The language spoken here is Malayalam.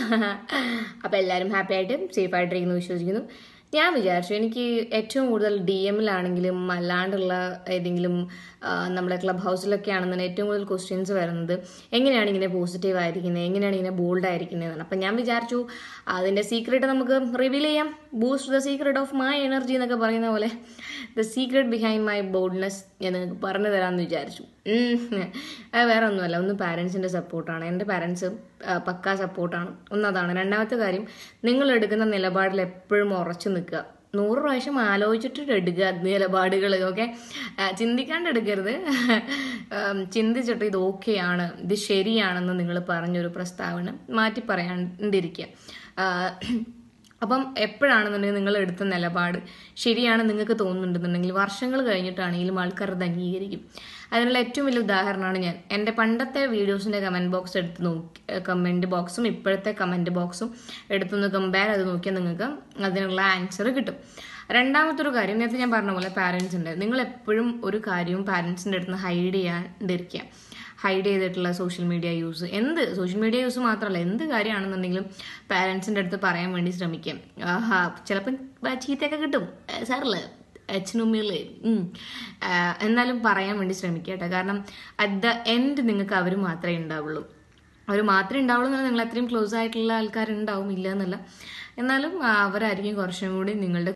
അപ്പോൾ എല്ലാവരും ഹാപ്പി ആയിട്ട് സേഫ് ആയിട്ടിരിക്കുന്നു വിശ്വസിക്കുന്നു ഞാൻ വിചാരിച്ചു എനിക്ക് ഏറ്റവും കൂടുതൽ ഡി എമ്മിലാണെങ്കിലും അല്ലാണ്ടുള്ള ഏതെങ്കിലും ആ, നമ്മുടെ ക്ലബ് ഹൗസിലൊക്കെ ആണെന്നുണ്ടെങ്കിൽ ഏറ്റവും കൂടുതൽ ക്വസ്റ്റ്യൻസ് വരുന്നത് എങ്ങനെയാണ് ഇങ്ങനെ പോസിറ്റീവ് ആയിരിക്കുന്നത് എങ്ങനെയാണ് ഇങ്ങനെ ബോൾഡ് ആയിരിക്കുന്നത് അപ്പം ഞാൻ വിചാരിച്ചു അതിൻ്റെ സീക്രട്ട് നമുക്ക് റിവീൽ ചെയ്യാം boost the secret of my energy എന്നൊക്കെ പറയുന്ന പോലെ the secret behind my boldness ഞാൻ നിങ്ങൾക്ക് പറഞ്ഞു തരാമെന്ന് വിചാരിച്ചു ഉം. അത് വേറെ ഒന്നുമല്ല ഒന്ന് പാരൻസിൻ്റെ സപ്പോർട്ടാണ് എൻ്റെ പാരൻസ് പക്കാ സപ്പോർട്ടാണ് ഒന്നതാണ് രണ്ടാമത്തെ കാര്യം നിങ്ങൾ എടുക്കുന്ന നിലപാടിൽ എപ്പോഴും ഉറച്ചു നിൽക്കുക നൂറ് പ്രാവശ്യം ആലോചിച്ചിട്ട് എടുക്കുക നിലപാടുകൾ ഓക്കെ ചിന്തിക്കാണ്ട് എടുക്കരുത് ഉം, ചിന്തിച്ചിട്ട് ഇത് ഓക്കെയാണ് ഇത് ശരിയാണെന്ന് നിങ്ങൾ പറഞ്ഞൊരു പ്രസ്താവന മാറ്റി പറയാണ്ടിരിക്കുക ആ, അപ്പം എപ്പോഴാണെന്നുണ്ടെങ്കിൽ നിങ്ങൾ എടുത്ത നിലപാട് ശരിയാണ് നിങ്ങൾക്ക് തോന്നുന്നുണ്ടെന്നുണ്ടെങ്കിൽ വർഷങ്ങൾ കഴിഞ്ഞിട്ടാണെങ്കിലും ആൾക്കാർ അത് അംഗീകരിക്കും അതിനുള്ള ഏറ്റവും വലിയ ഉദാഹരണമാണ് ഞാൻ എൻ്റെ പണ്ടത്തെ വീഡിയോസിൻ്റെ കമൻറ്റ് ബോക്സ് എടുത്ത് നോക്കി കമൻറ്റ് ബോക്സും ഇപ്പോഴത്തെ കമൻറ്റ് ബോക്സും എടുത്തൊന്ന് കമ്പയർ ചെയ്ത് നോക്കിയാൽ നിങ്ങൾക്ക് അതിനുള്ള ആൻസർ കിട്ടും രണ്ടാമത്തെ ഒരു കാര്യം നേരത്തെ ഞാൻ പറഞ്ഞ പോലെ പാരൻസ് ഉണ്ട് നിങ്ങൾ എപ്പോഴും ഒരു കാര്യവും പാരൻസിൻ്റെ അടുത്ത് നിന്ന് ഹൈഡ് ചെയ്യാണ്ടിരിക്കുക ഹൈഡ് ചെയ്തിട്ടുള്ള സോഷ്യൽ മീഡിയ യൂസ് എന്ത് സോഷ്യൽ മീഡിയ യൂസ് മാത്രമല്ല എന്ത് കാര്യമാണെന്നുണ്ടെങ്കിലും പാരൻസിൻ്റെ അടുത്ത് പറയാൻ വേണ്ടി ശ്രമിക്കാം ആഹാ ചിലപ്പം ചീത്തയൊക്കെ കിട്ടും സാറില് അച്ഛനുമ്മയില് എന്നാലും പറയാൻ വേണ്ടി ശ്രമിക്കുക കേട്ടോ കാരണം അറ്റ് ദ എൻഡ് നിങ്ങൾക്ക് അവർ മാത്രമേ ഉണ്ടാവുള്ളൂ അവർ മാത്രമേ ഉണ്ടാവുള്ളൂ എന്നല്ല നിങ്ങൾ അത്രയും ക്ലോസ് ആയിട്ടുള്ള ആൾക്കാരുണ്ടാവും ഇല്ല എന്നല്ല എന്നാലും ആ, അവരായിരിക്കും കുറച്ചും കൂടി നിങ്ങളുടെ